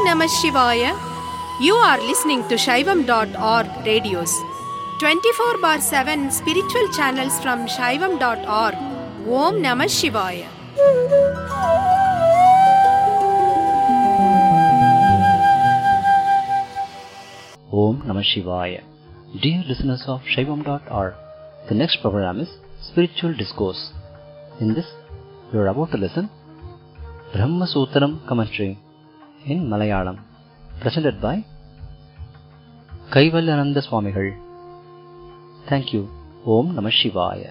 Namah Shivaya. You are listening to Shaivam.org radios. 24 bar 7 spiritual channels from Shaivam.org. Om Namah Shivaya. Om Namah Shivaya. Dear listeners of Shaivam.org, the next program is Spiritual Discourse. In this, you are about to listen Brahma Sutram commentary in Malayalam, presented by Kaivalyananda Swamigal. Thank you. Om Namah Shivaya.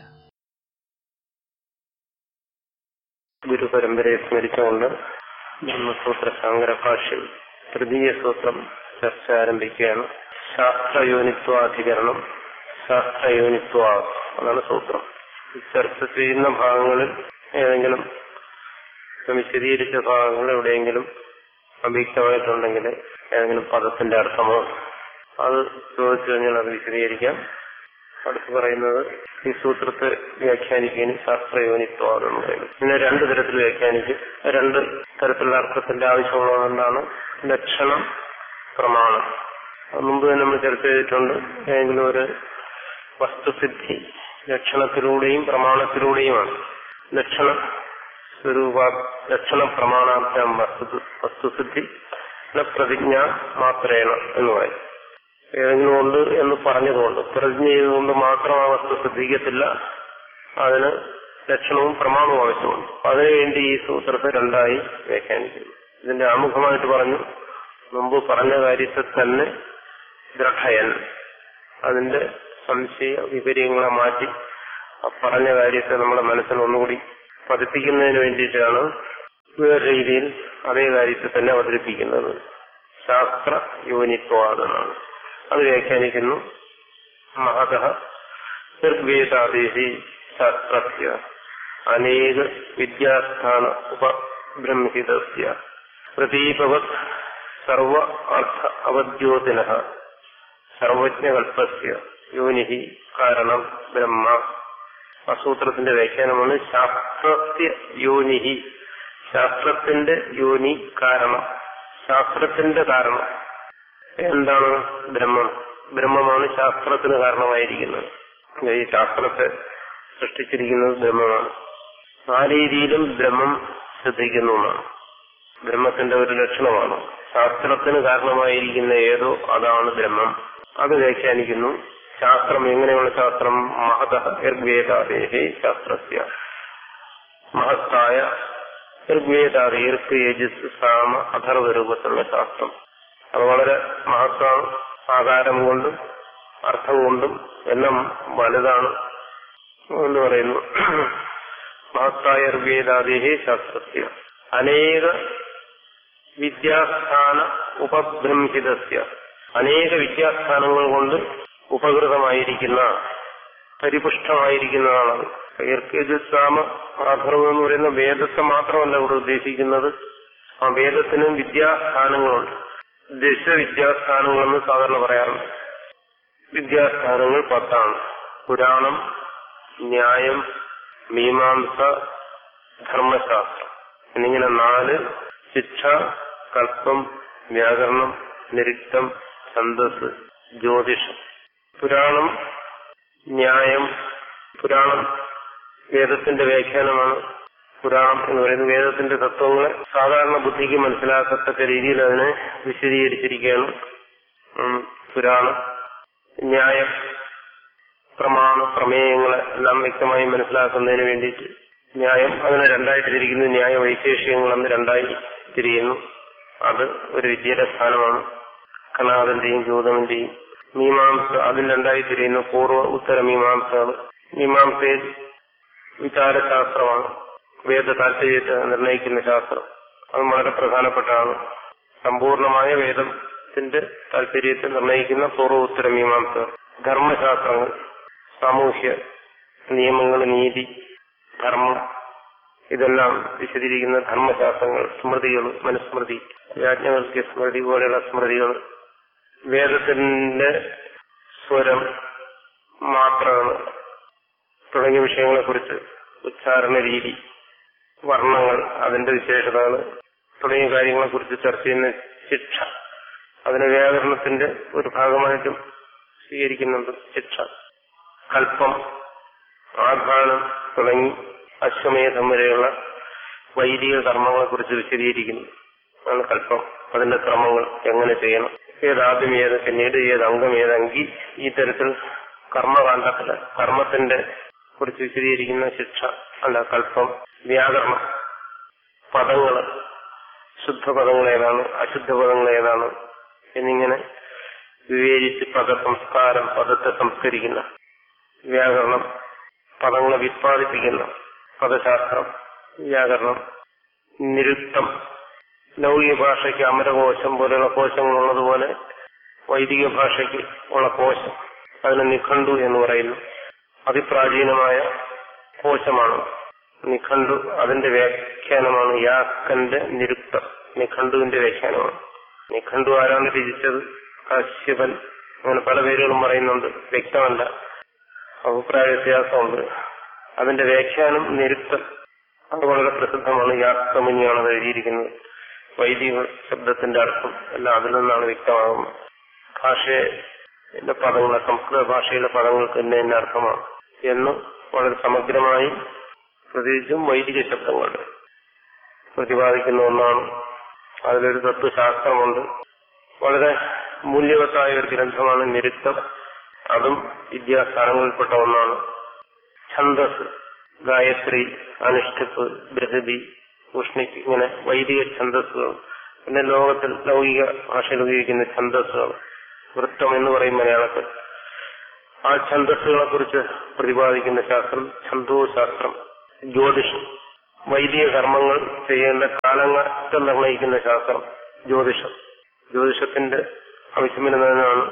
ഗുരുപരമ്പരയെ സ്മരിച്ചുകൊണ്ട് ബ്രഹ്മസൂത്ര ശാങ്കര ഭാഷ്യം തൃതീയ സൂത്രം ചർച്ച ആരംഭിക്കുകയാണ് ശാസ്ത്രയോനിത്വാധികരണം ശാസ്ത്രയോനിത്വ അതാണ് സൂത്രം ഈ ചർച്ച ചെയ്യുന്ന ഭാഗങ്ങളിൽ ഏതെങ്കിലും വിശദീകരിച്ച ഭാഗങ്ങൾ എവിടെയെങ്കിലും അവ്യക്തമായിട്ടുണ്ടെങ്കിൽ ഏതെങ്കിലും പദത്തിന്റെ അർത്ഥമോ അത് ചോദിച്ചു കഴിഞ്ഞാൽ അത് വിശദീകരിക്കാം അടുത്ത് പറയുന്നത് ഈ സൂത്രത്തെ വ്യാഖ്യാനിക്കുകയും ശാസ്ത്രയോനിത്വം എന്ന് പറയുന്നത് പിന്നെ രണ്ട് തരത്തിൽ വ്യാഖ്യാനിക്കും രണ്ട് തരത്തിലുള്ള അർത്ഥത്തിന്റെ ആവശ്യമുള്ളതുകൊണ്ടാണ് ലക്ഷണം പ്രമാണം അത് മുമ്പ് തന്നെ നമ്മൾ ചർച്ച ചെയ്തിട്ടുണ്ട് ഏതെങ്കിലും ഒരു വസ്തുസിദ്ധി ലക്ഷണത്തിലൂടെയും പ്രമാണത്തിലൂടെയുമാണ് ലക്ഷണ സ്വരൂപ ലക്ഷണ പ്രമാണാർത്ഥം വസ്തു വസ്തുസിദ്ധി പ്രതിജ്ഞ മാത്രേണ എന്ന് പറയും ഏതെങ്കിലും ഉണ്ട് എന്ന് പറഞ്ഞതുകൊണ്ട് പ്രതിജ്ഞ ചെയ്തുകൊണ്ട് മാത്രം ആ വസ്തു ശ്രദ്ധിക്കത്തില്ല അതിന് ലക്ഷണവും പ്രമാണവും ആവശ്യമുണ്ട് അതിനുവേണ്ടി ഈ സൂത്രത്തെ രണ്ടായി വ്യാഖ്യാനിക്കുന്നു ഇതിന്റെ ആമുഖമായിട്ട് പറഞ്ഞു മുമ്പ് പറഞ്ഞ കാര്യത്തെ തന്നെ ദ്രഢയൻ അതിന്റെ സംശയ വിപര്യങ്ങളെ മാറ്റി ആ പറഞ്ഞ കാര്യത്തെ നമ്മുടെ മനസ്സിൽ ഒന്നുകൂടി പതിപ്പിക്കുന്നതിന് വേണ്ടിയിട്ടാണ് വേറെ രീതിയിൽ അതേ കാര്യത്തെ തന്നെ അവതരിപ്പിക്കുന്നത് ശാസ്ത്ര യോനിത്വാദനാണ് അത് വ്യാഖ്യാനിക്കുന്നു മഹത നിർവേദാദേശി ശാസ്ത്രസ്യ അനേക വിദ്യാസ്ഥാന ഉപബ്രംഹിതസ്യ പ്രതീപവത് സർവ അർത്ഥ അവദ്യോതിന സർവജ്ഞകൽപ്പസ്യ യോനി കാരണം ബ്രഹ്മ ആ സൂത്രത്തിന്റെ വ്യാഖ്യാനമാണ് ശാസ്ത്രസ്യ യോനിഹി ശാസ്ത്രത്തിന്റെ യോനി കാരണം ശാസ്ത്രത്തിന്റെ കാരണം എന്താണ് ബ്രഹ്മം ബ്രഹ്മമാണ് ശാസ്ത്രത്തിന് കാരണമായിരിക്കുന്നത് ഈ ശാസ്ത്രത്തെ സൃഷ്ടിച്ചിരിക്കുന്നത് ബ്രഹ്മമാണ് ആ രീതിയിലും ബ്രഹ്മം ശ്രദ്ധിക്കുന്നു എന്നാണ് ബ്രഹ്മത്തിന്റെ ഒരു ലക്ഷണമാണ് ശാസ്ത്രത്തിന് കാരണമായിരിക്കുന്ന ഏതോ അതാണ് ബ്രഹ്മം അത് വ്യാഖ്യാനിക്കുന്നു ശാസ്ത്രം എങ്ങനെയുള്ള ശാസ്ത്രം മഹത ഋഗ്വേദാദേഹി ശാസ്ത്രസ്യ മഹത്തായ ഋഗ്വേദാദി ഇർക്ക് യജസ് സാമ അഥർവ രൂപത്തിലുള്ള ശാസ്ത്രം അത് വളരെ മഹത്വമാണ് ആകാരം കൊണ്ടും അർത്ഥം കൊണ്ടും എല്ലാം വലുതാണ് എന്ന് പറയുന്നു മഹത്തായ ഋഗ്വേദാദേഹി ശാസ്ത്രസ്യ അനേക വിദ്യാസ്ഥാന ഉപബ്രംഹിതസ്യ അനേക വിദ്യാസ്ഥാനങ്ങൾ കൊണ്ട് ഉപകൃതമായിരിക്കുന്ന പരിപുഷ്ടമായിരിക്കുന്നതാണ് യജസ്സാമ അഥർവം എന്ന് പറയുന്ന വേദത്തെ മാത്രമല്ല ഇവിടെ ഉദ്ദേശിക്കുന്നത് ആ വേദത്തിനും വിദ്യാസ്ഥാനങ്ങളുണ്ട് ദശവിദ്യാസ്ഥാനങ്ങളെന്ന് സാധാരണ പറയാറുണ്ട് വിദ്യാസ്ഥാനങ്ങൾ പത്താണ് പുരാണം ന്യായം മീമാംസ ധർമ്മശാസ്ത്രം എന്നിങ്ങനെ നാല് ശിക്ഷ കൽപ്പം വ്യാകരണം നിരുക്തം ഛന്ദസ് ജ്യോതിഷം പുരാണം ന്യായം പുരാണം വേദത്തിന്റെ വ്യാഖ്യാനമാണ് പുരാണം എന്ന് പറയുന്നത് വേദത്തിന്റെ തത്വങ്ങളെ സാധാരണ ബുദ്ധിക്ക് മനസ്സിലാക്കത്തക്ക രീതിയിൽ അതിനെ വിശദീകരിച്ചിരിക്കുകയാണ് പുരാണം ന്യായം പ്രമാണ പ്രമേയങ്ങളെ എല്ലാം വ്യക്തമായി മനസ്സിലാക്കുന്നതിന് വേണ്ടിയിട്ട് ന്യായം അതിനെ രണ്ടായിട്ട് തിരിക്കുന്നു ന്യായ വൈശേഷികങ്ങളെന്ന് രണ്ടായി തിരിയുന്നു അത് ഒരു വിദ്യയുടെ സ്ഥാനമാണ് കണാദന്റെയും ജൂതമിന്റെയും മീമാംസ അതിൽ രണ്ടായി തിരിയുന്നു പൂർവ്വ ഉത്തര മീമാംസകൾ മീമാംസയിൽ വിചാരശാസ്ത്രമാണ് വേദ താല്പര്യത്തെ നിർണയിക്കുന്ന ശാസ്ത്രം അത് വളരെ പ്രധാനപ്പെട്ടതാണ് സമ്പൂർണമായ വേദത്തിന്റെ താല്പര്യത്തെ നിർണയിക്കുന്ന പൂർവ്വ ഉത്തര മീമാംസ ധർമ്മശാസ്ത്രങ്ങൾ സാമൂഹ്യ നിയമങ്ങൾ നീതി ധർമ്മം ഇതെല്ലാം വിശദീകരിക്കുന്ന ധർമ്മശാസ്ത്രങ്ങൾ സ്മൃതികൾ മനുസ്മൃതി യാജ്ഞവൽക്യ സ്മൃതി പോലെയുള്ള സ്മൃതികൾ വേദത്തിന്റെ സ്വരം മാത്രകൾ തുടങ്ങിയ വിഷയങ്ങളെക്കുറിച്ച് ഉച്ചാരണ രീതി വർണ്ണങ്ങൾ അതിന്റെ വിശേഷതകൾ തുടങ്ങിയ കാര്യങ്ങളെക്കുറിച്ച് ചർച്ച ചെയ്യുന്ന ശിക്ഷ അതിന് വ്യാകരണത്തിന്റെ ഒരു ഭാഗമായിട്ടും സ്വീകരിക്കുന്നുണ്ട് ശിക്ഷ കൽപ്പം ആഘാനം തുടങ്ങി അശ്വമേധം വരെയുള്ള വൈദിക കർമ്മങ്ങളെക്കുറിച്ച് വിശദീകരിക്കുന്നു ആണ് കൽപ്പം അതിന്റെ ക്രമങ്ങൾ എങ്ങനെ ചെയ്യണം ഏതാദ്യം ഏത് പിന്നീട് ഏത് അംഗം ഏത് അങ്കി ഈ തരത്തിൽ കർമ്മകാണ്ഡത്തില് കർമ്മത്തിന്റെ കുറിച്ച് വിശദീകരിക്കുന്ന ശിക്ഷ അല്ല കൽപ്പം വ്യാകരണം പദങ്ങള് ശുദ്ധപദങ്ങൾ ഏതാണ് അശുദ്ധ പദങ്ങൾ ഏതാണ് എന്നിങ്ങനെ വിവേചിച്ച് പദസംസ്കാരം പദത്തെ സംസ്കരിക്കുന്ന വ്യാകരണം പദങ്ങളെ വിത്പാദിപ്പിക്കുന്ന പദശാസ്ത്രം വ്യാകരണം നിരുക്തം ലൗകിക ഭാഷയ്ക്ക് അമരകോശം പോലെയുള്ള കോശങ്ങളുള്ളതുപോലെ വൈദിക ഭാഷയ്ക്ക് ഉള്ള കോശം അതിന് നിഖണ്ഡു എന്ന് പറയുന്നു അതിപ്രാചീനമായ കോശമാണ് നിഖണ്ഡു അതിന്റെ വ്യാഖ്യാനമാണ് യാക്കന്റെ നിരുക്തം നിഖണ്ഡുവിന്റെ വ്യാഖ്യാനമാണ് നിഖണ്ഡു ആരാണ് രചിച്ചത് കാശ്യപൻ അങ്ങനെ പല പേരുകളും പറയുന്നുണ്ട് വ്യക്തമല്ല അഭിപ്രായ വ്യത്യാസമുണ്ട് അതിന്റെ വ്യാഖ്യാനം നിരുക്തം അത് വളരെ പ്രസിദ്ധമാണ് യാക്തമിനിയാണ് അത് എഴുതിയിരിക്കുന്നത് വൈദിക ശബ്ദത്തിന്റെ അർത്ഥം എല്ലാം അതിൽ നിന്നാണ് വ്യക്തമാകുന്നത് ഭാഷയുടെ പദങ്ങൾ സംസ്കൃത ഭാഷയിലെ പദങ്ങൾക്ക് തന്നെ തന്നെ അർത്ഥമാണ് എന്ന് വളരെ സമഗ്രമായി പ്രത്യേകിച്ചും വൈദിക ശബ്ദങ്ങളുടെ പ്രതിപാദിക്കുന്ന ഒന്നാണ് അതിലൊരു തത്വശാസ്ത്രമുണ്ട് വളരെ മൂല്യവത്തായ ഒരു ഗ്രന്ഥമാണ് നിരുക്തം അതും വിദ്യാസ്ഥാനങ്ങളിൽപ്പെട്ട ഒന്നാണ് ഛന്ദസ് ഗായത്രി അനുഷ്ഠിപ്പ് ബൃഹതി ഉഷ്ണിക്ക് ഇങ്ങനെ വൈദിക ഛന്ദസ്സുകൾ പിന്നെ ലോകത്തിൽ ലൗകിക ഭാഷയിൽ ഉപയോഗിക്കുന്ന ഛന്ദസ്സുകൾ വൃത്തം എന്ന് പറയും മലയാളത്തിൽ ആ ഛന്ദസ്സുകളെ കുറിച്ച് പ്രതിപാദിക്കുന്ന ശാസ്ത്രം ഛന്തോശാസ്ത്രം ജ്യോതിഷം വൈദിക കർമ്മങ്ങൾ ചെയ്യേണ്ട കാലങ്ങളെ നിർണയിക്കുന്ന ശാസ്ത്രം ജ്യോതിഷം ജ്യോതിഷത്തിന്റെ ആവശ്യം വരുന്നതിനാണ്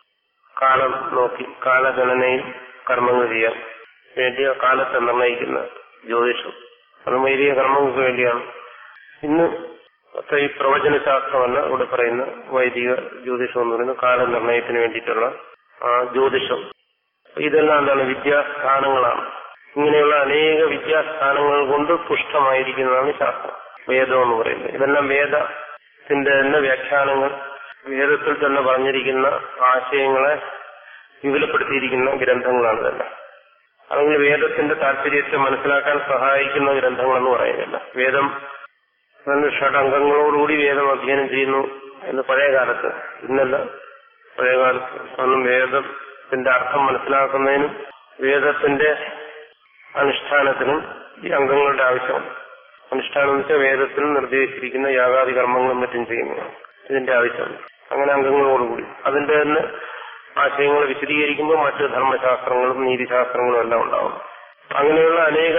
കാലം നോക്കി കാലഗണനയിൽ കർമ്മങ്ങൾ ചെയ്യാൻ വേണ്ടിയ കാലത്തെ നിർണയിക്കുന്ന ജ്യോതിഷം അത് വൈദിക കർമ്മങ്ങൾക്ക് വേണ്ടിയാണ് ഇന്ന് അത്ര ഈ പ്രവചന ശാസ്ത്രമല്ല ഇവിടെ പറയുന്ന വൈദിക ജ്യോതിഷം എന്ന് പറയുന്ന കാലനിർണയത്തിന് വേണ്ടിയിട്ടുള്ള ആ ജ്യോതിഷം ഇതെല്ലാം എന്താണ് വിദ്യാസ്ഥാനങ്ങളാണ് ഇങ്ങനെയുള്ള അനേക വിദ്യാസ്ഥാനങ്ങൾ കൊണ്ട് പുഷ്ടമായിരിക്കുന്നതാണ് ശാസ്ത്രം വേദം എന്ന് പറയുന്നത് ഇതെല്ലാം വേദത്തിന്റെ തന്നെ വ്യാഖ്യാനങ്ങൾ വേദത്തിൽ തന്നെ പറഞ്ഞിരിക്കുന്ന ആശയങ്ങളെ വിപുലപ്പെടുത്തിയിരിക്കുന്ന ഗ്രന്ഥങ്ങളാണ് ഇതെല്ലാം അല്ലെങ്കിൽ വേദത്തിന്റെ താല്പര്യത്തെ മനസ്സിലാക്കാൻ സഹായിക്കുന്ന ഗ്രന്ഥങ്ങളെന്ന് പറയുന്നില്ല വേദം അതിന് ഷഡംഗങ്ങളോടുകൂടി വേദം അധ്യയനം ചെയ്യുന്നു എന്ന് പഴയ കാലത്ത് ഇന്നല്ല പഴയ കാലത്ത് അന്നും വേദത്തിന്റെ അർത്ഥം മനസ്സിലാക്കുന്നതിനും വേദത്തിന്റെ അനുഷ്ഠാനത്തിനും ഈ അംഗങ്ങളുടെ ആവശ്യമാണ് അനുഷ്ഠാനം എന്ന് വെച്ചാൽ വേദത്തിൽ നിർദ്ദേശിച്ചിരിക്കുന്ന യാഗാദി കർമ്മങ്ങളും മറ്റും ചെയ്യുന്നു ഇതിന്റെ ആവശ്യമാണ് അങ്ങനെ അംഗങ്ങളോടുകൂടി അതിന്റെ തന്നെ ആശയങ്ങൾ വിശദീകരിക്കുമ്പോൾ മറ്റ് ധർമ്മശാസ്ത്രങ്ങളും നീതിശാസ്ത്രങ്ങളും എല്ലാം ഉണ്ടാവും അങ്ങനെയുള്ള അനേക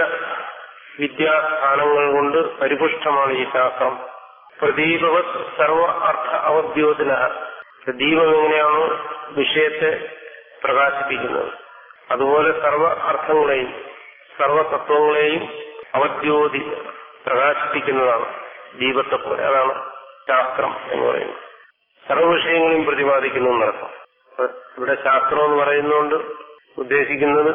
വിദ്യാസ്ഥാനങ്ങൾ കൊണ്ട് പരിപുഷ്ടമാണ് ഈ ശാസ്ത്രം പ്രദീപവത് സർവ അർത്ഥ അവദ്യോതിന ദീപം എങ്ങനെയാണോ വിഷയത്തെ പ്രകാശിപ്പിക്കുന്നത് അതുപോലെ സർവ അർത്ഥങ്ങളെയും സർവ തത്വങ്ങളെയും അവദ്യോതി പ്രകാശിപ്പിക്കുന്നതാണ് ദീപത്തെ പോലെ അതാണ് ശാസ്ത്രം എന്ന് പറയുന്നത് സർവ വിഷയങ്ങളെയും പ്രതിപാദിക്കുന്നു എന്നർത്ഥം ഇവിടെ ശാസ്ത്രം എന്ന് പറയുന്നതുകൊണ്ട് ഉദ്ദേശിക്കുന്നത്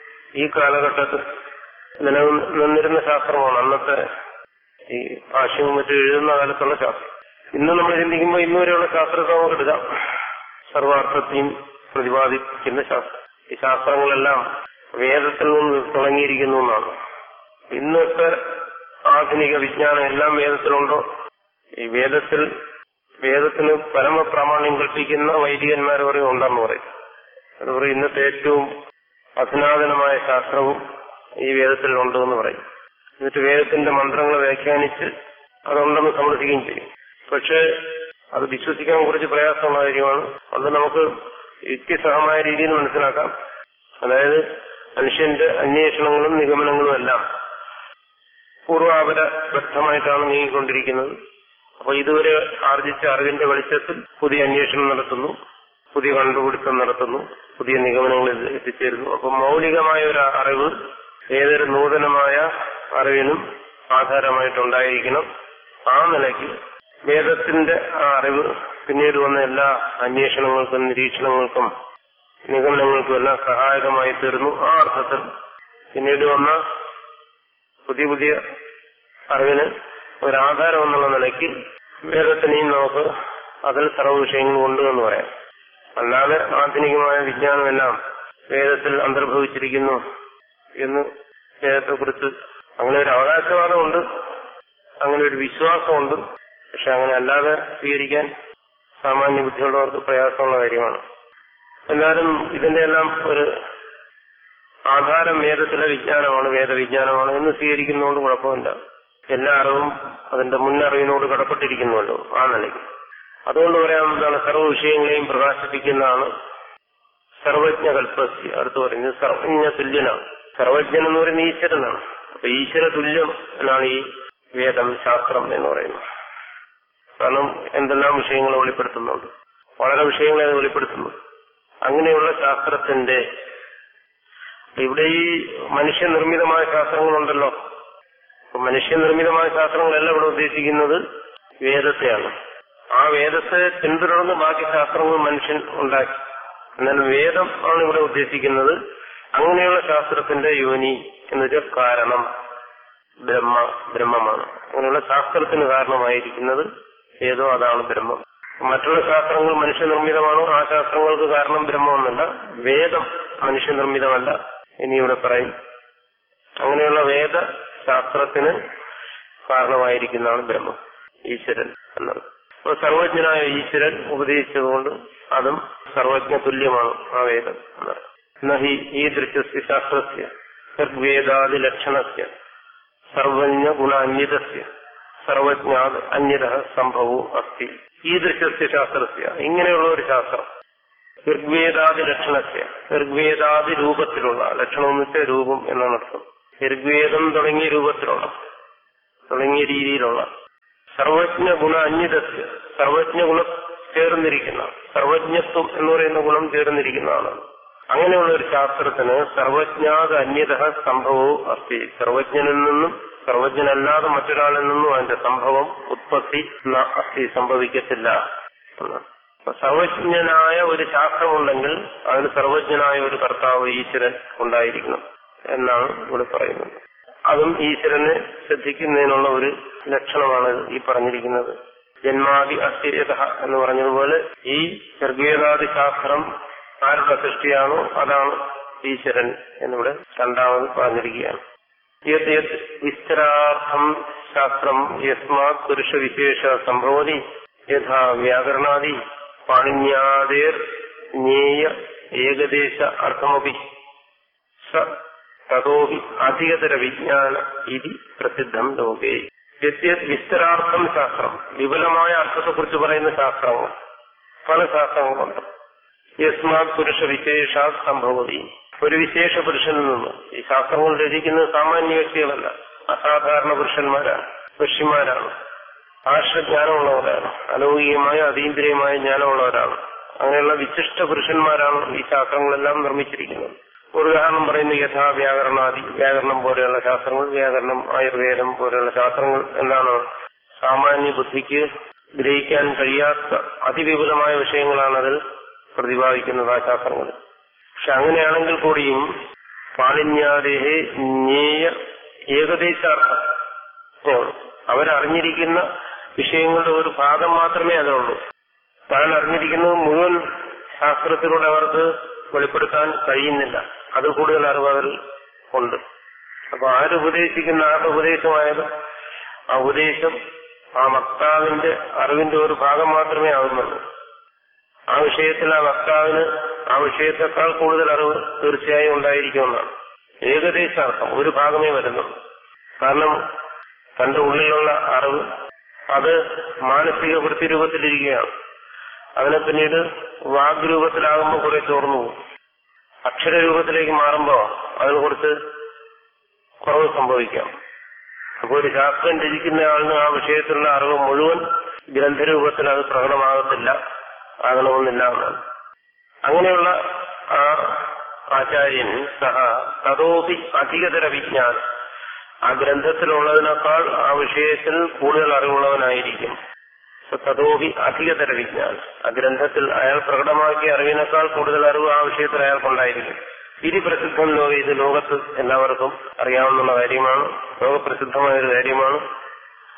ഈ കാലഘട്ടത്തിൽ നിലനിന്നിരുന്ന ശാസ്ത്രമാണ് അന്നത്തെ ഈ ഭാഷ്യവും മറ്റും എഴുതുന്ന കാലത്തുള്ള ശാസ്ത്രം ഇന്ന് നമ്മൾ ചിന്തിക്കുമ്പോൾ ഇന്ന് വരെയുള്ള ശാസ്ത്രത്തെ നമുക്ക് എടുക്കാം സർവാർത്ഥത്തെയും പ്രതിപാദിക്കുന്ന ശാസ്ത്രം ഈ ശാസ്ത്രങ്ങളെല്ലാം വേദത്തിൽ നിന്ന് തുടങ്ങിയിരിക്കുന്നു എന്നാണ് ഇന്നത്തെ ആധുനിക വിജ്ഞാനം എല്ലാം വേദത്തിലുണ്ടോ ഈ വേദത്തിൽ വേദത്തിന് പരമപ്രാമാണ്യം കൽപ്പിക്കുന്ന വൈദികന്മാർ പറയും ഉണ്ടെന്ന് പറയും അത് പറയും ഇന്നത്തെ ഏറ്റവും അധുനാതനമായ ശാസ്ത്രവും ഈ വേദത്തിൽ ഉണ്ടെന്ന് പറയും എന്നിട്ട് വേദത്തിന്റെ മന്ത്രങ്ങൾ വ്യാഖ്യാനിച്ച് അതുണ്ടെന്ന് സമ്മതിക്കുകയും ചെയ്യും പക്ഷേ അത് വിശ്വസിക്കാൻ കുറച്ച് പ്രയാസമുള്ള കാര്യമാണ് അത് നമുക്ക് യുക്തിസഹമായ രീതിയിൽ മനസ്സിലാക്കാം അതായത് മനുഷ്യന്റെ അന്വേഷണങ്ങളും നിഗമനങ്ങളും എല്ലാം പൂർവാപരബദ്ധമായിട്ടാണ് നീങ്ങിക്കൊണ്ടിരിക്കുന്നത് അപ്പൊ ഇതുവരെ ആർജിച്ച അറിവിന്റെ വെളിച്ചത്തിൽ പുതിയ അന്വേഷണം നടത്തുന്നു പുതിയ കണ്ടുപിടുത്തം നടത്തുന്നു പുതിയ നിഗമനങ്ങളിൽ എത്തിച്ചേരുന്നു അപ്പൊ മൗലികമായ ഒരു അറിവ് ഏതൊരു നൂതനമായ അറിവിനും ആധാരമായിട്ടുണ്ടായിരിക്കണം ആ നിലയ്ക്ക് വേദത്തിന്റെ ആ അറിവ് പിന്നീട് വന്ന എല്ലാ അന്വേഷണങ്ങൾക്കും നിരീക്ഷണങ്ങൾക്കും നിഗമനങ്ങൾക്കും എല്ലാം സഹായകമായി തീർന്നു ആ അർത്ഥത്തിൽ പിന്നീട് വന്ന പുതിയ പുതിയ അറിവിന് ഒരാധാരം എന്നുള്ള നിലയ്ക്ക് വേദത്തിനെയും നമുക്ക് അതിൽ സർവ്വ വിഷയങ്ങളും ഉണ്ട് എന്ന് പറയാം അല്ലാതെ ആധുനികമായ വിജ്ഞാനമെല്ലാം വേദത്തിൽ അന്തർഭവിച്ചിരിക്കുന്നു എന്ന് വേദത്തെക്കുറിച്ച് അങ്ങനെ ഒരു അവകാശവാദമുണ്ട് അങ്ങനെ ഒരു വിശ്വാസമുണ്ട് പക്ഷെ അങ്ങനെ അല്ലാതെ സ്വീകരിക്കാൻ സാമാന്യ ബുദ്ധിയുള്ളവർക്ക് പ്രയാസമുള്ള കാര്യമാണ് എന്നാലും ഇതിന്റെ എല്ലാം ഒരു ആധാരം വേദത്തിലെ വിജ്ഞാനമാണ് വേദവിജ്ഞാനമാണ് എന്ന് സ്വീകരിക്കുന്നതുകൊണ്ട് കുഴപ്പമില്ല എല്ലാ അറിവും അതിന്റെ മുന്നറിവിനോട് കടപ്പെട്ടിരിക്കുന്നുവല്ലോ ആ നിലയ്ക്ക് അതുകൊണ്ട് പറയാവുന്നതാണ് സർവ്വ വിഷയങ്ങളെയും പ്രകാശിപ്പിക്കുന്നതാണ് സർവജ്ഞ കൽപ്പസ്യ അടുത്ത് പറയുന്നത് സർവജ്ഞ തുല്യനാണ് സർവജ്ഞൻ എന്ന് പറയുന്നത് ഈശ്വരനാണ് അപ്പൊ ഈശ്വര തുല്യം എന്നാണ് ഈ വേദം ശാസ്ത്രം എന്ന് പറയുന്നത് കാരണം എന്തെല്ലാം വിഷയങ്ങളെ വെളിപ്പെടുത്തുന്നുണ്ട് വളരെ വിഷയങ്ങളെ അത് വെളിപ്പെടുത്തുന്നു അങ്ങനെയുള്ള ശാസ്ത്രത്തിന്റെ ഇവിടെ ഈ മനുഷ്യനിർമ്മിതമായ ശാസ്ത്രങ്ങളുണ്ടല്ലോ അപ്പൊ മനുഷ്യനിർമ്മിതമായ ശാസ്ത്രങ്ങളല്ല ഇവിടെ ഉദ്ദേശിക്കുന്നത് വേദത്തെയാണ് ആ വേദത്തെ പിന്തുടർന്ന് ബാക്കി ശാസ്ത്രങ്ങൾ മനുഷ്യൻ ഉണ്ടാക്കി എന്നാൽ വേദം ആണ് ഇവിടെ ഉദ്ദേശിക്കുന്നത് അങ്ങനെയുള്ള ശാസ്ത്രത്തിന്റെ യോനി എന്ന് വെച്ചാൽ കാരണം ബ്രഹ്മ ബ്രഹ്മമാണ് അങ്ങനെയുള്ള ശാസ്ത്രത്തിന് കാരണമായിരിക്കുന്നത് ഏതോ അതാണ് ബ്രഹ്മം മറ്റുള്ള ശാസ്ത്രങ്ങൾ മനുഷ്യനിർമ്മിതമാണോ ആ ശാസ്ത്രങ്ങൾക്ക് കാരണം ബ്രഹ്മമൊന്നല്ല വേദം മനുഷ്യനിർമ്മിതമല്ല ഇനി ഇവിടെ പറയും അങ്ങനെയുള്ള വേദ ശാസ്ത്രത്തിന് കാരണമായിരിക്കുന്നതാണ് ബ്രഹ്മം ഈശ്വരൻ എന്നത് അപ്പോൾ സർവജ്ഞനായ ഈശ്വരൻ ഉപദേശിച്ചതുകൊണ്ട് അതും സർവജ്ഞ തുല്യമാണ് ആ വേദം എന്നത് നഹി ഈ ദൃശ്യസ്യ ശാസ്ത്രസ്യ ഋഗ്വേദാദി ലക്ഷണസ്യ സർവജ്ഞ ഗുണാന്യതസ്യ സർവജ്ഞാത് അന്യത സംഭവവും അസ്തി ഈ ദൃശ്യസ്യ ശാസ്ത്രസ്യ ഇങ്ങനെയുള്ള ഒരു ശാസ്ത്രം ഋഗ്വേദാദി ലക്ഷണസ്യ ഋഗ്വേദാദി രൂപത്തിലുള്ള ലക്ഷണം എന്ന് വെച്ചാൽ രൂപം എന്നാണ് അർത്ഥം ഋഗ്വേദം തുടങ്ങിയ രൂപത്തിലുള്ള തുടങ്ങിയ രീതിയിലുള്ള സർവജ്ഞ ഗുണ അന്യതസ്യ സർവജ്ഞ ഗുണം ചേർന്നിരിക്കുന്ന സർവജ്ഞത്വം എന്ന് പറയുന്ന ഗുണം ചേർന്നിരിക്കുന്നതാണ് അങ്ങനെയുള്ള ഒരു ശാസ്ത്രത്തിന് സർവജ്ഞാത അന്യത സംഭവവും അസ്തി സർവജ്ഞനിൽ നിന്നും സർവജ്ഞനല്ലാതെ മറ്റൊരാളിൽ നിന്നും അതിന്റെ സംഭവം ഉത്പത്തി ന അസ്തി സംഭവിക്കത്തില്ല എന്നാണ് അപ്പൊ സർവജ്ഞനായ ഒരു ശാസ്ത്രമുണ്ടെങ്കിൽ അതിന് സർവജ്ഞനായ ഒരു കർത്താവ് ഈശ്വരൻ ഉണ്ടായിരിക്കണം എന്നാണ് ഇവിടെ പറയുന്നത് അതും ഈശ്വരനെ ശ്രദ്ധിക്കുന്നതിനുള്ള ഒരു ലക്ഷണമാണ് ഈ പറഞ്ഞിരിക്കുന്നത് ജന്മാദി അസ്ഥിരത എന്ന് പറഞ്ഞതുപോലെ ഈ ഋഗ്വേദാദി ശാസ്ത്രം ആരുടെ സൃഷ്ടിയാണോ അതാണ് ഈശ്വരൻ എന്നിവിടെ രണ്ടാമത് പറഞ്ഞിരിക്കുകയാണ് യത് യത് വിസ്തരാർത്ഥം ശാസ്ത്രം യസ്മാത് പുരുഷവിശേഷ സംഭവതി യഥാ വ്യാകരണാദി പാണിന്യാദേർ ജ്ഞേയ ഏകദേശ അർത്ഥമപി സ തതോഹി അധികതര വിജ്ഞാന ഇതി പ്രസിദ്ധം ലോകേ യദ്യത് വിസ്തരാർത്ഥം ശാസ്ത്രം വിപുലമായ അർത്ഥത്തെക്കുറിച്ച് പറയുന്ന ശാസ്ത്രങ്ങൾ പല ശാസ്ത്രങ്ങളുണ്ട് യസ്മാത് പുരുഷ വിശേഷാ സംഭവതി ഒരു വിശേഷ പുരുഷനിൽ നിന്ന് ഈ ശാസ്ത്രങ്ങൾ രചിക്കുന്നത് സാമാന്യ വ്യക്തികളല്ല അസാധാരണ പുരുഷന്മാരാണ് ഋഷിമാരാണ് ആശ്രജ്ഞാനമുള്ളവരാണ് അലൗകികമായ അതീന്ദ്രിയമായ ജ്ഞാനമുള്ളവരാണ് അങ്ങനെയുള്ള വിശിഷ്ട പുരുഷന്മാരാണ് ഈ ശാസ്ത്രങ്ങളെല്ലാം നിർമ്മിച്ചിരിക്കുന്നത് ഒരു ഉദാഹരണം പറയുന്നു യഥാ വ്യാകരണാദി വ്യാകരണം പോലെയുള്ള ശാസ്ത്രങ്ങൾ വ്യാകരണം ആയുർവേദം പോലെയുള്ള ശാസ്ത്രങ്ങൾ എന്താണ് സാമാന്യ ബുദ്ധിക്ക് ഗ്രഹിക്കാൻ കഴിയാത്ത അതിവിപുലമായ വിഷയങ്ങളാണ് അതിൽ പ്രതിപാദിക്കുന്നത് ആ ശാസ്ത്രങ്ങൾ പക്ഷെ അങ്ങനെയാണെങ്കിൽ കൂടിയും പാണിന്യാദേഹേ ജ്ഞേയ ഏകദേശാർത്ഥം അവരറിഞ്ഞിരിക്കുന്ന വിഷയങ്ങളുടെ ഒരു ഭാഗം മാത്രമേ അതുള്ളൂ താൻ അറിഞ്ഞിരിക്കുന്നത് മുഴുവൻ ശാസ്ത്രത്തിലൂടെ അവർക്ക് വെളിപ്പെടുത്താൻ കഴിയുന്നില്ല അത് കൂടുതൽ അറിവ് അവരിൽ ഉണ്ട് അപ്പൊ ആരുപദേശിക്കുന്ന ആരുടെ ഉപദേശമായത് ആ ഉപദേശം ആ വക്താവിന്റെ അറിവിന്റെ ഒരു ഭാഗം മാത്രമേ ആകുന്നുള്ളൂ ആ വിഷയത്തിൽ ആ വക്താവിന് ആ വിഷയത്തെക്കാൾ കൂടുതൽ അറിവ് തീർച്ചയായും ഉണ്ടായിരിക്കുമെന്നാണ് ഏകദേശാർത്ഥം ഒരു ഭാഗമേ വരുന്നുള്ളൂ കാരണം തന്റെ ഉള്ളിലുള്ള അറിവ് അത് മാനസിക വൃത്തിരൂപത്തിലിരിക്കുകയാണ് അതിനെ പിന്നീട് വാഗ്രൂപത്തിലാകുമ്പോൾ കുറെ ചോർന്നു പോകും അക്ഷരരൂപത്തിലേക്ക് മാറുമ്പോൾ അതിന് കുറച്ച് കുറവ് സംഭവിക്കാം അപ്പോൾ ഒരു ശാസ്ത്രം രചിക്കുന്ന ആളിന് ആ വിഷയത്തിലുള്ള അറിവ് മുഴുവൻ ഗ്രന്ഥരൂപത്തിൽ അത് പ്രകടമാകത്തില്ല ആകണമെന്നില്ല എന്നാണ് അങ്ങനെയുള്ള ആ ആചാര്യൻ സഹ തതോപി അധികതര വിജ്ഞാനം ആ ഗ്രന്ഥത്തിലുള്ളതിനേക്കാൾ ആ വിഷയത്തിൽ കൂടുതൽ അറിവുള്ളവനായിരിക്കും തതോപി അധികതര വിജ്ഞാനം ആ ഗ്രന്ഥത്തിൽ അയാൾ പ്രകടമാക്കിയ അറിവിനേക്കാൾ കൂടുതൽ അറിവ് ആ വിഷയത്തിൽ അയാൾക്കുണ്ടായിരിക്കും ഇതി പ്രസിദ്ധം ലോക ഇത് ലോകത്ത് എല്ലാവർക്കും അറിയാവുന്ന കാര്യമാണ് ലോകപ്രസിദ്ധമായ ഒരു കാര്യമാണ്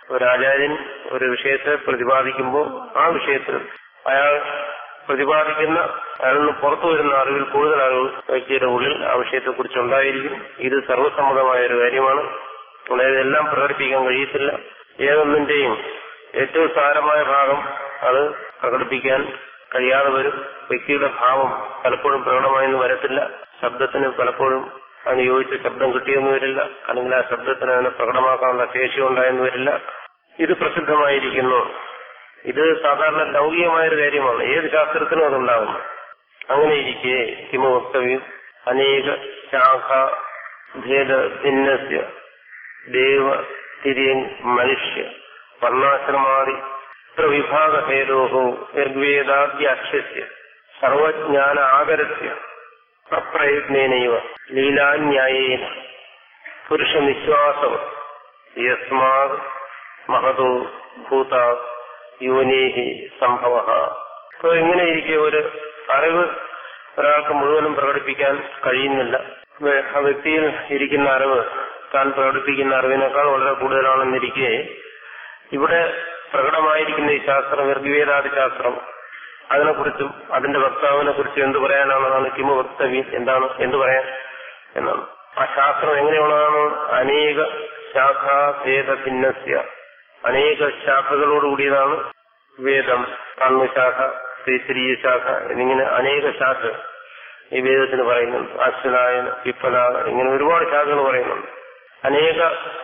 ഒരു ആചാര്യൻ ഒരു വിഷയത്തെ പ്രതിപാദിക്കുമ്പോൾ ആ വിഷയത്തിൽ അയാൾ പ്രതിപാദിക്കുന്ന അയാളിൽ നിന്ന് പുറത്തു വരുന്ന അറിവിൽ കൂടുതൽ അറിവ് വ്യക്തിയുടെ ഉള്ളിൽ ആ വിഷയത്തെക്കുറിച്ച് ഉണ്ടായിരിക്കും ഇത് സർവസമ്മതമായ ഒരു കാര്യമാണ് അതായത് എല്ലാം പ്രകടിപ്പിക്കാൻ കഴിയത്തില്ല ഏതൊന്നിന്റെയും ഏറ്റവും സാരമായ ഭാഗം അത് പ്രകടിപ്പിക്കാൻ കഴിയാതെ വരും വ്യക്തിയുടെ ഭാവം പലപ്പോഴും പ്രകടമായെന്ന് വരത്തില്ല ശബ്ദത്തിന് പലപ്പോഴും അതിന് യോജിച്ച ശബ്ദം കിട്ടിയെന്ന് വരില്ല അല്ലെങ്കിൽ ആ ശബ്ദത്തിന് അതിനെ പ്രകടമാക്കാനുള്ള ശേഷി ഉണ്ടായെന്ന് വരില്ല ഇത് പ്രസിദ്ധമായിരിക്കുന്നു ഇത് സാധാരണ ലൗകികമായ ഒരു കാര്യമാണ് ഏത് ശാസ്ത്രത്തിനും അതുണ്ടാകുന്നു അങ്ങനെ ഇരിക്കെ കിമ വക്തവ്യം അനേക ശാഖ ഭേദ ഭിന്നസ്യ ദേവ തിരിയൻ മനുഷ്യ വർണ്ണാശ്രമാതി വിഭാഗഭേദോഹോ ഋഗ്വേദാദ്യാക്ഷ്യസ്യ സർവജ്ഞാന ആകരസ്യ അപ്രയത്നേനൈവ ലീലാന്യായേന പുരുഷനിശ്വാസം യസ്മാത് മഹതോ ഭൂത യോനേഹി സംഭവ അപ്പൊ ഇങ്ങനെ ഇരിക്കെ ഒരു അറിവ് ഒരാൾക്ക് മുഴുവനും പ്രകടിപ്പിക്കാൻ കഴിയുന്നില്ല വേ- ആ വ്യക്തിയിൽ ഇരിക്കുന്ന അറിവ് താൻ പ്രകടിപ്പിക്കുന്ന അറിവിനേക്കാൾ വളരെ കൂടുതലാണെന്നിരിക്കെ ഇവിടെ പ്രകടമായിരിക്കുന്ന ഈ ശാസ്ത്രം ഋഗ്വേദാദി ശാസ്ത്രം അതിനെക്കുറിച്ചും അതിന്റെ വക്താവിനെ കുറിച്ചും എന്ത് പറയാനാണെന്നാണ് കിമ വക്തവ്യം എന്താണ് എന്ത് പറയാൻ എന്നാണ് ആ ശാസ്ത്രം എങ്ങനെയുള്ളതാണ് അനേക ശാഖാഭേദ ഭിന്നസ്യ അനേക ശാഖകളോട് കൂടിയതാണ് വേദം കണ്ണുശാഖ തൈത്തിരീയ ശാഖ എന്നിങ്ങനെ അനേക ശാഖ ഈ വേദത്തിന് പറയുന്നുണ്ട് അശ്വനായന വിപ്പലാക ഇങ്ങനെ ഒരുപാട് ശാഖകൾ പറയുന്നുണ്ട് അനേക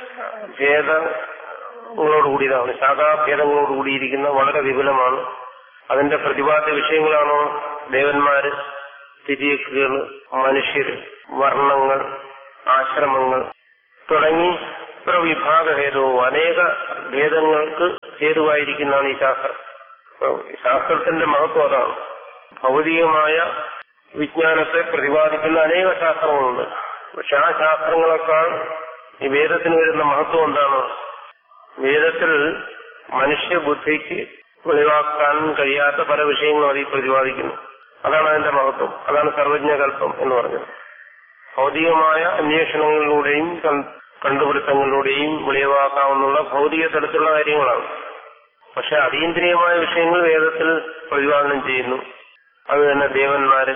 ഭേദങ്ങളോട് കൂടിയതാണ് ശാഖാഭേദങ്ങളോട് കൂടിയിരിക്കുന്ന വളരെ വിപുലമാണ് അതിന്റെ പ്രതിപാദ്യ വിഷയങ്ങളാണോ ദേവന്മാര് തിരിയക്കുകൾ മനുഷ്യർ വർണ്ണങ്ങൾ ആശ്രമങ്ങൾ തുടങ്ങി ഇത്ര വിഭാഗ ഹേതുവും അനേക ഭേദങ്ങൾക്ക് ഹേതുവായിരിക്കുന്നതാണ് ഈ ശാസ്ത്രം അപ്പൊ ഈ ശാസ്ത്രത്തിന്റെ മഹത്വം അതാണ് ഭൗതികമായ വിജ്ഞാനത്തെ പ്രതിപാദിക്കുന്ന അനേക ശാസ്ത്രങ്ങളുണ്ട് പക്ഷെ ആ ശാസ്ത്രങ്ങളെക്കാൾ ഈ വേദത്തിന് വരുന്ന മഹത്വം എന്താണ് വേദത്തിൽ മനുഷ്യബുദ്ധിക്ക് വെളിവാക്കാൻ കഴിയാത്ത പല വിഷയങ്ങളും അതിൽ പ്രതിപാദിക്കുന്നു അതാണ് അതിന്റെ മഹത്വം അതാണ് സർവജ്ഞകൽപ്പം എന്ന് പറഞ്ഞത് ഭൗതികമായ അന്വേഷണങ്ങളിലൂടെയും കൺ- കണ്ടുപിടുത്തങ്ങളിലൂടെയും വെളിവാക്കാവുന്ന ഭൗതിക തലത്തിലുള്ള കാര്യങ്ങളാണ് പക്ഷെ അതീന്ദ്രിയമായ വിഷയങ്ങൾ വേദത്തിൽ പ്രതിപാദനം ചെയ്യുന്നു അത് തന്നെ ദേവന്മാര്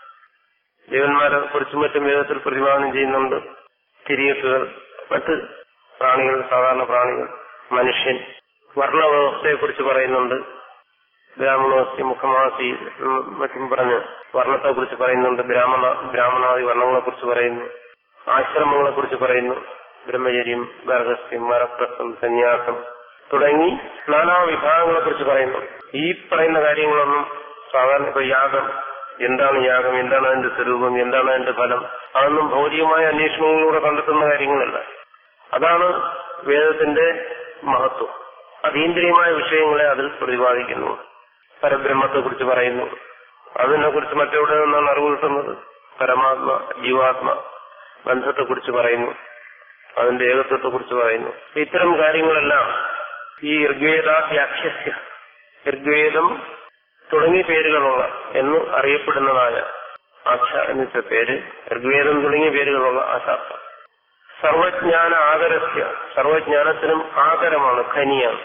ദേവന്മാരെ കുറിച്ചും മറ്റും വേദത്തിൽ പ്രതിപാദനം ചെയ്യുന്നുണ്ട് തിരിയക്കുകൾ മറ്റ് പ്രാണികൾ സാധാരണ പ്രാണികൾ മനുഷ്യൻ വർണ്ണവ്യവസ്ഥയെ കുറിച്ച് പറയുന്നുണ്ട് ബ്രാഹ്മണോസ്യ മുഖമാസി എന്നും മറ്റും പറഞ്ഞ് വർണ്ണത്തെ കുറിച്ച് പറയുന്നുണ്ട് ബ്രാഹ്മണ ബ്രാഹ്മണാദി വർണ്ണങ്ങളെ കുറിച്ച് പറയുന്നു ആശ്രമങ്ങളെ കുറിച്ച് പറയുന്നു ബ്രഹ്മചര്യം ഗർഹസ്ഥ്യം മരപ്രസ്ഥം സന്യാസം തുടങ്ങി നാനാ വിഭാഗങ്ങളെ കുറിച്ച് പറയുന്നു ഈ പറയുന്ന കാര്യങ്ങളൊന്നും സാധാരണ ഇപ്പൊ യാഗം എന്താണ് യാഗം എന്താണ് അതിന്റെ സ്വരൂപം എന്താണ് അതിന്റെ ഫലം അതൊന്നും ഭൗതികമായ അന്വേഷണങ്ങളിലൂടെ കണ്ടെത്തുന്ന കാര്യങ്ങളല്ല അതാണ് വേദത്തിന്റെ മഹത്വം അതീന്ദ്രിയമായ വിഷയങ്ങളെ അതിൽ പ്രതിപാദിക്കുന്നു പരബ്രഹ്മത്തെ കുറിച്ച് പറയുന്നു അതിനെ കുറിച്ച് മറ്റെവിടെ നിന്നാണ് അറിവ് കിട്ടുന്നത് പരമാത്മ ജീവാത്മ ബന്ധത്തെ കുറിച്ച് പറയുന്നു അതിന്റെ ഏകത്വത്തെ കുറിച്ച് പറയുന്നു ഇത്തരം കാര്യങ്ങളെല്ലാം ഈ ഋഗ്വേദാഭ്യാക്ഷ്യസ്യ ഋഗ്വേദം തുടങ്ങിയ പേരുകളുള്ള എന്ന് അറിയപ്പെടുന്നതായ ആക്ഷ എന്ന് വെച്ച പേര് ഋഗ്വേദം തുടങ്ങിയ പേരുകളുള്ള ആ ശാസ്ത്രം സർവജ്ഞാന ആദരസ്യ സർവജ്ഞാനത്തിനും ആദരമാണ് ഖനിയാണ്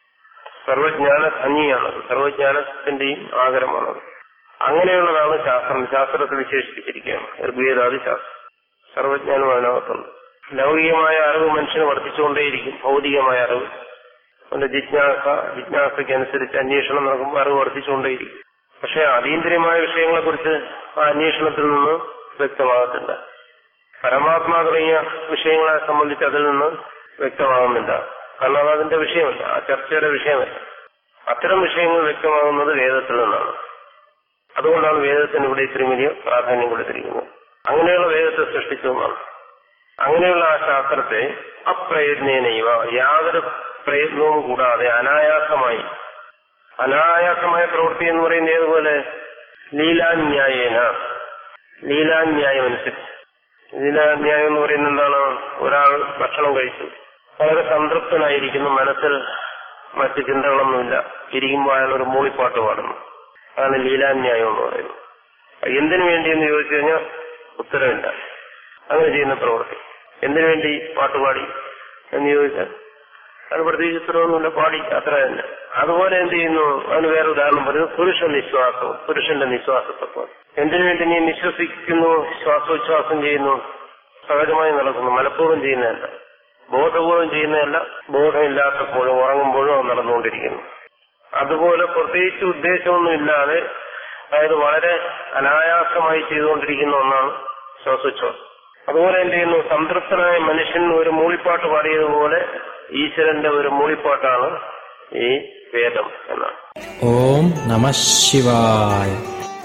സർവജ്ഞാന ഖനിയാണത് സർവജ്ഞാനത്തിന്റെയും ആദരമാണത് അങ്ങനെയുള്ളതാണ് ശാസ്ത്രം ശാസ്ത്രത്തെ വിശേഷിപ്പിച്ചിരിക്കുകയാണ് ഋഗ്വേദാദി ശാസ്ത്രം സർവജ്ഞാനം അതിനകത്തുണ്ട് ലൗകികമായ അറിവ് മനുഷ്യന് വർദ്ധിച്ചുകൊണ്ടേയിരിക്കും ഭൗതികമായ അറിവ് അവന്റെ ജിജ്ഞാസ ജിജ്ഞാസയ്ക്കനുസരിച്ച് അന്വേഷണം നടക്കുമ്പോൾ അറിവ് വർദ്ധിച്ചുകൊണ്ടേയിരിക്കും പക്ഷെ അതീന്ദ്രിയമായ വിഷയങ്ങളെ കുറിച്ച് ആ അന്വേഷണത്തിൽ നിന്ന് വ്യക്തമാകത്തില്ല പരമാത്മാ തുടങ്ങിയ വിഷയങ്ങളെ സംബന്ധിച്ച് അതിൽ നിന്ന് വ്യക്തമാകുന്നില്ല കാരണം അത് അതിന്റെ വിഷയമല്ല ആ ചർച്ചയുടെ വിഷയമല്ല അത്തരം വിഷയങ്ങൾ വ്യക്തമാകുന്നത് വേദത്തിൽ നിന്നാണ് അതുകൊണ്ടാണ് വേദത്തിന് ഇവിടെ ഇത്രയും വലിയ പ്രാധാന്യം കൊടുത്തിരിക്കുന്നത് അങ്ങനെയുള്ള വേദത്തെ സൃഷ്ടിച്ചതുമാണ് അങ്ങനെയുള്ള ആ ശാസ്ത്രത്തെ അപ്രയത്നേനൈവ യാതൊരു പ്രയത്നവും കൂടാതെ അനായാസമായി അനായാസമായ പ്രവൃത്തി എന്ന് പറയുന്നത് ഏതുപോലെ ലീലാന്യായേന ലീലാന്യായം അനുസരിച്ച് ലീലാന്യായം എന്ന് പറയുന്നത് എന്താണ് ഒരാൾ ഭക്ഷണം കഴിച്ചു വളരെ സംതൃപ്തനായിരിക്കുന്നു മനസ്സിൽ മറ്റ് ചിന്തകളൊന്നുമില്ല ഇരിക്കുമ്പോൾ അയാൾ ഒരു മൂളിപ്പാട്ട് പാടുന്നു അതാണ് ലീലാന്യായം എന്ന് പറയുന്നത് എന്തിനു വേണ്ടി എന്ന് ചോദിച്ചു കഴിഞ്ഞാൽ ഉത്തരവില്ല അങ്ങനെ ചെയ്യുന്ന പ്രവൃത്തി എന്തിനു വേണ്ടി പാട്ടുപാടി എന്ന് ചോദിച്ചാൽ അത് പ്രത്യേകിച്ച് ഇത്രയൊന്നുമില്ല പാടി അത്ര തന്നെ അതുപോലെ എന്ത് ചെയ്യുന്നു അതിന് വേറെ ഉദാഹരണം പറയുന്നത് പുരുഷ നിശ്വാസം പുരുഷന്റെ നിശ്വാസത്വം എന്തിനു വേണ്ടി നീ നിശ്വസിക്കുന്നു ശ്വാസോച്ഛ്വാസം ചെയ്യുന്നു സഹജമായി നടക്കുന്നു മനഃപൂർവ്വം ചെയ്യുന്നതല്ല ബോധപൂർവം ചെയ്യുന്നതല്ല ബോധമില്ലാത്തപ്പോഴും ഉറങ്ങുമ്പോഴും അത് നടന്നുകൊണ്ടിരിക്കുന്നു അതുപോലെ പ്രത്യേകിച്ച് ഉദ്ദേശമൊന്നും ഇല്ലാതെ അതായത് വളരെ അനായാസമായി ചെയ്തുകൊണ്ടിരിക്കുന്ന ഒന്നാണ് ശ്വാസോച്ഛ്വാസം അതുപോലെ എന്ത് ചെയ്യുന്നു സംതൃപ്തനായ മനുഷ്യൻ ഒരു മൂളിപ്പാട്ട് പാടിയതുപോലെ ഈശ്വരന്റെ ഒരു മൂളിപ്പാട്ടാണ് ഈ വേദം എന്നാണ് ഓം നമ ശിവായ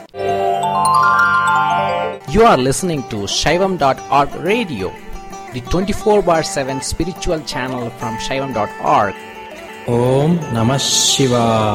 You are listening to Shaivam.org radio, the 24 bar 7 spiritual channel from Shaivam.org. ഓം നമ ശിവായ